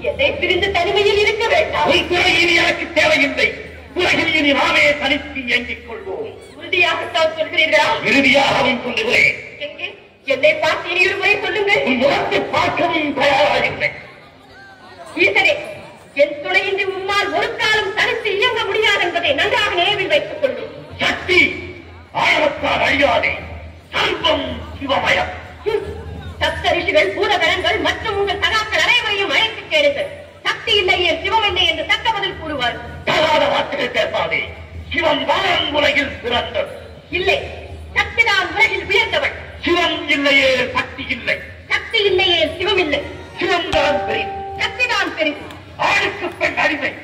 என்னை பிரிந்து தனிமையில் இருக்க வேண்டாம் உன் துறை இனி எனக்கு தேவையில்லை உலகில் இனி நாமே தனித்து இயங்கிக் கொள்வோம் உறுதியாகத்தான் சொல்கிறீர்களா இறுதியாகவும் சொல்லுகிறேன் எங்கே என்னை பார்த்து இனி ஒரு முறை சொல்லுங்கள் உன் முகத்தை பார்க்கவும் தயாராகில்லை ஈசரே என் துணையின்றி உம்மால் ஒரு காலம் தனித்து இயங்க முடியாது என்பதை நன்றாக நினைவில் வைத்துக் கொள்ளும் சக்தி ஆழத்தால் அழியாதே சர்வம் சிவமயம் ஹம். சப்த ரிஷிகள் பூதகணங்கள் மற்றும் உங்கள் சகாக்கள் அனைவரையும் அழைத்து கேளுங்கள் சக்தி இல்லையே சிவம் இல்லை என்று தக்க பதில் கூறுவார் தகாத வார்த்தைகள் பேசாதே சிவம் வானம் உலகில் சிறந்தது இல்லை சக்திதான் உலகில் உயர்ந்தவள் சிவம் இல்லையே சக்தி இல்லை சக்தி இல்லையே சிவம் இல்லை சிவம் தான் பெரியது சக்திதான் பெரிது ஆணுக்கு பெண் அடிமை